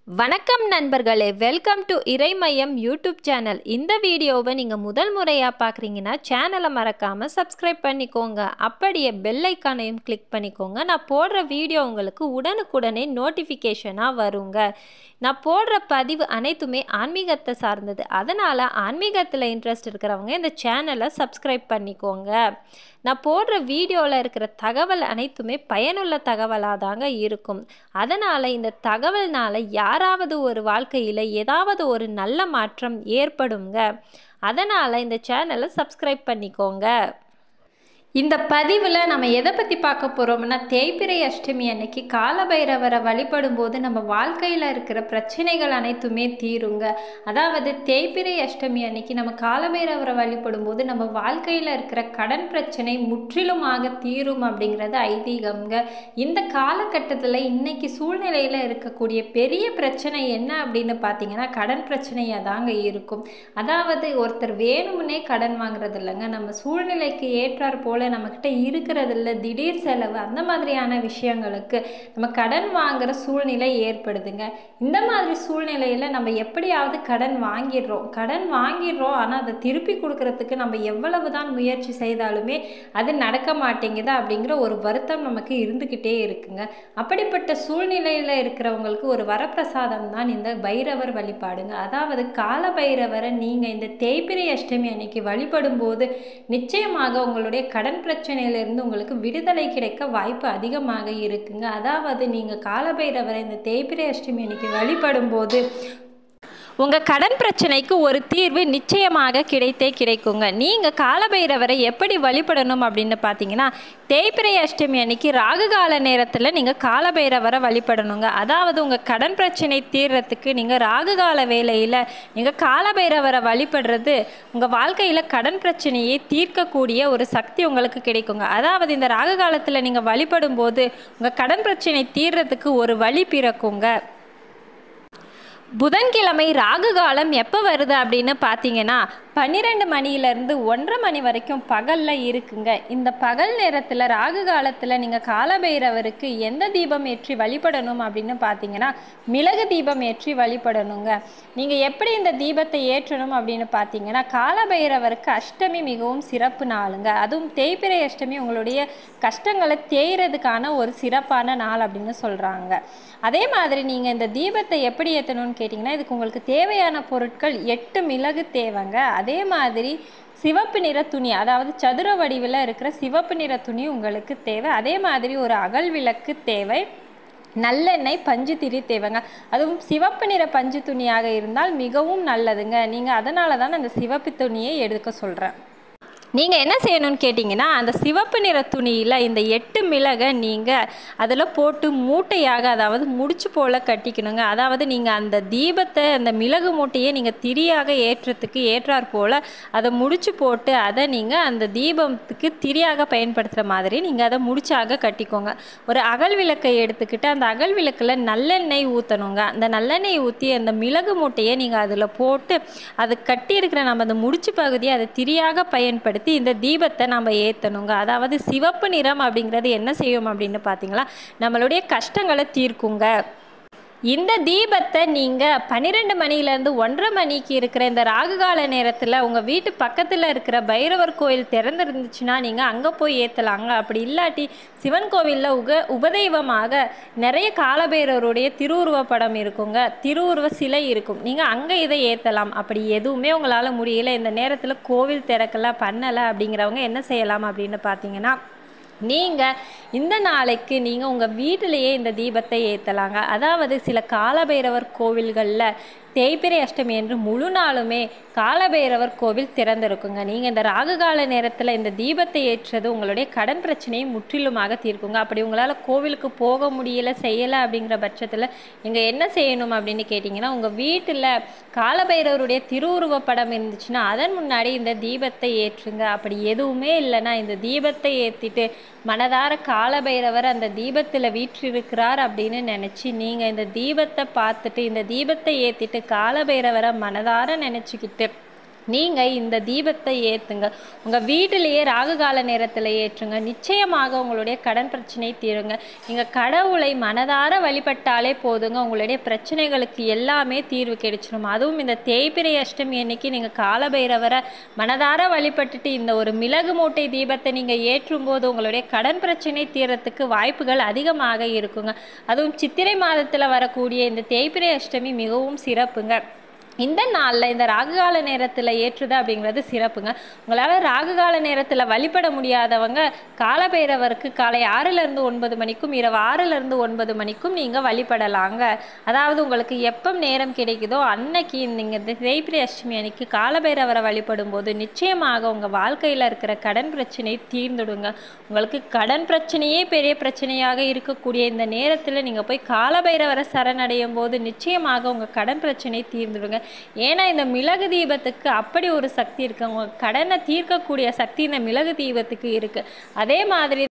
வணக்கம் நண்பர்களே welcome to Iraimayam YouTube channel இந்த வீடியோவை நீங்கள் முதல் முறையாக பார்க்குறீங்கன்னா சேனலை மறக்காமல் சப்ஸ்கிரைப் பண்ணிக்கோங்க அப்படியே பெல் ஐக்கானையும் கிளிக் பண்ணிக்கோங்க நான் போடுற வீடியோ உங்களுக்கு உடனுக்குடனே நோட்டிஃபிகேஷனாக வருங்க நான் போடுற பதிவு அனைத்துமே ஆன்மீகத்தை சார்ந்தது அதனால் ஆன்மீகத்தில் இன்ட்ரெஸ்ட் இருக்கிறவங்க இந்த சேனலை சப்ஸ்கிரைப் பண்ணிக்கோங்க நான் போடுற வீடியோவில் இருக்கிற தகவல் அனைத்துமே பயனுள்ள தகவலாக தாங்க இருக்கும் அதனால் இந்த தகவல்னால் யாராவது ஒரு வாழ்க்கையில் ஏதாவது ஒரு நல்ல மாற்றம் ஏற்படுங்க அதனால் இந்த சேனலை சப்ஸ்கிரைப் பண்ணிக்கோங்க இந்த பதிவில் நம்ம எதை பற்றி பார்க்க போகிறோம்னா தேய்பிறை அஷ்டமி அன்னைக்கு காலபைரவரை வழிபடும் போது நம்ம வாழ்க்கையில் இருக்கிற பிரச்சனைகள் அனைத்துமே தீருங்க அதாவது தேய்பிறை அஷ்டமி அன்னைக்கு நம்ம காலபைரவரை வழிபடும் போது நம்ம வாழ்க்கையில் இருக்கிற கடன் பிரச்சனை முற்றிலுமாக தீரும் அப்படிங்கிறது ஐதீகம்ங்க இந்த காலகட்டத்தில் இன்னைக்கு சூழ்நிலையில் இருக்கக்கூடிய பெரிய பிரச்சனை என்ன அப்படின்னு பார்த்தீங்கன்னா கடன் பிரச்சனையாக தாங்க இருக்கும் அதாவது ஒருத்தர் வேணும்னே கடன் வாங்குறது இல்லைங்க நம்ம சூழ்நிலைக்கு ஏற்றார் போல் போல் நம்மக்கிட்ட இருக்கிறதில்ல திடீர் செலவு அந்த மாதிரியான விஷயங்களுக்கு நம்ம கடன் வாங்குகிற சூழ்நிலை ஏற்படுதுங்க இந்த மாதிரி சூழ்நிலையில் நம்ம எப்படியாவது கடன் வாங்கிடுறோம் கடன் வாங்கிடுறோம் ஆனால் அதை திருப்பி கொடுக்கறதுக்கு நம்ம எவ்வளவு தான் முயற்சி செய்தாலுமே அது நடக்க மாட்டேங்குது அப்படிங்கிற ஒரு வருத்தம் நமக்கு இருந்துக்கிட்டே இருக்குங்க அப்படிப்பட்ட சூழ்நிலையில் இருக்கிறவங்களுக்கு ஒரு வரப்பிரசாதம் தான் இந்த பைரவர் வழிபாடுங்க அதாவது கால பைரவரை நீங்கள் இந்த தேய்பிரை அஷ்டமி அன்னைக்கு வழிபடும் போது நிச்சயமாக உங்களுடைய கடன் கடன் பிரச்சனையிலிருந்து உங்களுக்கு விடுதலை கிடைக்க வாய்ப்பு அதிகமாக இருக்குங்க அதாவது நீங்கள் காலபைரவரை இந்த தேய்பிரை அஷ்டமி அன்னைக்கு வழிபடும் போது உங்கள் கடன் பிரச்சனைக்கு ஒரு தீர்வு நிச்சயமாக கிடைத்தே கிடைக்குங்க நீங்கள் காலபைரவரை எப்படி வழிபடணும் அப்படின்னு பார்த்தீங்கன்னா தேய்பிரை அஷ்டமி அன்னைக்கு ராகு கால நேரத்தில் நீங்கள் காலபைரவரை வழிபடணுங்க அதாவது உங்கள் கடன் பிரச்சனை தீர்றதுக்கு நீங்கள் ராகு கால வேலையில் நீங்கள் காலபைரவரை வழிபடுறது உங்கள் வாழ்க்கையில் கடன் பிரச்சனையை தீர்க்கக்கூடிய ஒரு சக்தி உங்களுக்கு கிடைக்குங்க அதாவது இந்த ராகு காலத்தில் நீங்கள் வழிபடும் போது உங்கள் கடன் பிரச்சனை தீர்றதுக்கு ஒரு வழி பிறக்குங்க புதன்கிழமை ராகு காலம் எப்போ வருது அப்படின்னு பார்த்தீங்கன்னா பன்னிரெண்டு மணியிலேருந்து ஒன்றரை மணி வரைக்கும் பகலில் இருக்குங்க இந்த பகல் நேரத்தில் ராகு காலத்தில் நீங்கள் காலபைரவருக்கு எந்த தீபம் ஏற்றி வழிபடணும் அப்படின்னு பார்த்தீங்கன்னா மிளகு தீபம் ஏற்றி வழிபடணுங்க நீங்கள் எப்படி இந்த தீபத்தை ஏற்றணும் அப்படின்னு பார்த்தீங்கன்னா காலபைரவருக்கு அஷ்டமி மிகவும் சிறப்பு நாளுங்க அதுவும் தேய்பிரை அஷ்டமி உங்களுடைய கஷ்டங்களை தேய்கிறதுக்கான ஒரு சிறப்பான நாள் அப்படின்னு சொல்கிறாங்க அதே மாதிரி நீங்கள் இந்த தீபத்தை எப்படி ஏற்றணும்னு கேட்டிங்கன்னா இதுக்கு உங்களுக்கு தேவையான பொருட்கள் எட்டு மிளகு தேவைங்க அதே மாதிரி சிவப்பு நிற துணி அதாவது சதுர வடிவில் இருக்கிற சிவப்பு நிற துணி உங்களுக்கு தேவை அதே மாதிரி ஒரு அகல் விளக்கு தேவை நல்லெண்ணெய் பஞ்சு திரி தேவைங்க அதுவும் சிவப்பு நிற பஞ்சு துணியாக இருந்தால் மிகவும் நல்லதுங்க நீங்கள் அதனால தான் அந்த சிவப்பு துணியை எடுக்க சொல்கிறேன் நீங்கள் என்ன செய்யணும்னு கேட்டிங்கன்னா அந்த சிவப்பு நிற துணியில் இந்த எட்டு மிளகை நீங்கள் அதில் போட்டு மூட்டையாக அதாவது முடிச்சு போல் கட்டிக்கணுங்க அதாவது நீங்கள் அந்த தீபத்தை அந்த மிளகு மூட்டையை நீங்கள் திரியாக ஏற்றத்துக்கு ஏற்றார் போல் அதை முடிச்சு போட்டு அதை நீங்கள் அந்த தீபத்துக்கு திரியாக பயன்படுத்துகிற மாதிரி நீங்கள் அதை முடிச்சாக கட்டிக்கோங்க ஒரு அகல் விளக்கை எடுத்துக்கிட்டு அந்த அகல் விளக்கில் நல்லெண்ணெய் ஊற்றணுங்க அந்த நல்லெண்ணெய் ஊற்றி அந்த மிளகு மூட்டையை நீங்கள் அதில் போட்டு அது கட்டி இருக்கிற நம்ம அந்த முடிச்சு பகுதியை அதை திரியாக பயன்படுத்தி பயன்படுத்தி இந்த தீபத்தை நம்ம ஏற்றணுங்க அதாவது சிவப்பு நிறம் அப்படிங்கிறது என்ன செய்யும் அப்படின்னு பார்த்தீங்களா நம்மளுடைய கஷ்டங்களை தீர்க்குங்க இந்த தீபத்தை நீங்கள் பன்னிரெண்டு மணிலேருந்து ஒன்றரை மணிக்கு இருக்கிற இந்த ராகுகால நேரத்தில் உங்கள் வீட்டு பக்கத்தில் இருக்கிற பைரவர் கோயில் திறந்துருந்துச்சுன்னா நீங்கள் அங்கே போய் ஏற்றலாங்க அப்படி இல்லாட்டி சிவன் கோவிலில் உக உபதெய்வமாக நிறைய காலபைரவருடைய திருவுருவ படம் இருக்குங்க திருவுருவ சிலை இருக்கும் நீங்கள் அங்கே இதை ஏற்றலாம் அப்படி எதுவுமே உங்களால் முடியல இந்த நேரத்தில் கோவில் திறக்கலை பண்ணலை அப்படிங்கிறவங்க என்ன செய்யலாம் அப்படின்னு பார்த்தீங்கன்னா நீங்கள் இந்த நாளைக்கு நீங்கள் உங்கள் வீட்டிலையே இந்த தீபத்தை ஏற்றலாங்க அதாவது சில காலபைரவர் கோவில்களில் தேய்பிரை அஷ்டமி என்று முழு நாளுமே காலபைரவர் கோவில் திறந்திருக்குங்க நீங்கள் இந்த ராகுகால நேரத்தில் இந்த தீபத்தை ஏற்றது உங்களுடைய கடன் பிரச்சனையை முற்றிலுமாக தீர்க்குங்க அப்படி உங்களால் கோவிலுக்கு போக முடியல செய்யலை அப்படிங்கிற பட்சத்தில் நீங்கள் என்ன செய்யணும் அப்படின்னு கேட்டிங்கன்னா உங்கள் வீட்டில் காலபைரவருடைய திருவுருவ படம் இருந்துச்சுன்னா அதன் முன்னாடி இந்த தீபத்தை ஏற்றுங்க அப்படி எதுவுமே இல்லைன்னா இந்த தீபத்தை ஏற்றிட்டு மனதார காலபைரவர் அந்த தீபத்தில் வீற்றிருக்கிறார் அப்படின்னு நினச்சி நீங்கள் இந்த தீபத்தை பார்த்துட்டு இந்த தீபத்தை ஏற்றிட்டு காலபைரவரை மனதார நினச்சிக்கிட்டு நீங்கள் இந்த தீபத்தை ஏற்றுங்க உங்கள் வீட்டிலேயே ராகுகால நேரத்தில் ஏற்றுங்க நிச்சயமாக உங்களுடைய கடன் பிரச்சனை தீருங்க நீங்கள் கடவுளை மனதார வழிபட்டாலே போதுங்க உங்களுடைய பிரச்சனைகளுக்கு எல்லாமே தீர்வு கிடைச்சிடும் அதுவும் இந்த தேய்பிரை அஷ்டமி அன்னைக்கு நீங்கள் காலபைரவரை மனதார வழிபட்டுட்டு இந்த ஒரு மிளகு மூட்டை தீபத்தை நீங்கள் ஏற்றும் போது உங்களுடைய கடன் பிரச்சனை தீரத்துக்கு வாய்ப்புகள் அதிகமாக இருக்குங்க அதுவும் சித்திரை மாதத்தில் வரக்கூடிய இந்த தேய்பிரை அஷ்டமி மிகவும் சிறப்புங்க இந்த நாளில் இந்த ராகுகால நேரத்தில் ஏற்றுது அப்படிங்கிறது சிறப்புங்க உங்களால் ராகுகால நேரத்தில் வழிபட முடியாதவங்க காலபைரவருக்கு காலை ஆறிலிருந்து ஒன்பது மணிக்கும் இரவு ஆறிலிருந்து ஒன்பது மணிக்கும் நீங்கள் வழிபடலாங்க அதாவது உங்களுக்கு எப்போ நேரம் கிடைக்குதோ அன்னைக்கு நீங்கள் தேய்பிரி அஷ்டமி அன்னைக்கு காலபைரவரை வழிபடும் போது நிச்சயமாக உங்கள் வாழ்க்கையில் இருக்கிற கடன் பிரச்சனை தீர்ந்துடுங்க உங்களுக்கு கடன் பிரச்சனையே பெரிய பிரச்சனையாக இருக்கக்கூடிய இந்த நேரத்தில் நீங்கள் போய் காலபைரவரை சரணடையும் போது நிச்சயமாக உங்கள் கடன் பிரச்சனை தீர்ந்துடுங்க ஏன்னா இந்த மிளகு தீபத்துக்கு அப்படி ஒரு சக்தி இருக்கு உங்க கடனை தீர்க்கக்கூடிய சக்தி இந்த மிளகு தீபத்துக்கு இருக்கு அதே மாதிரி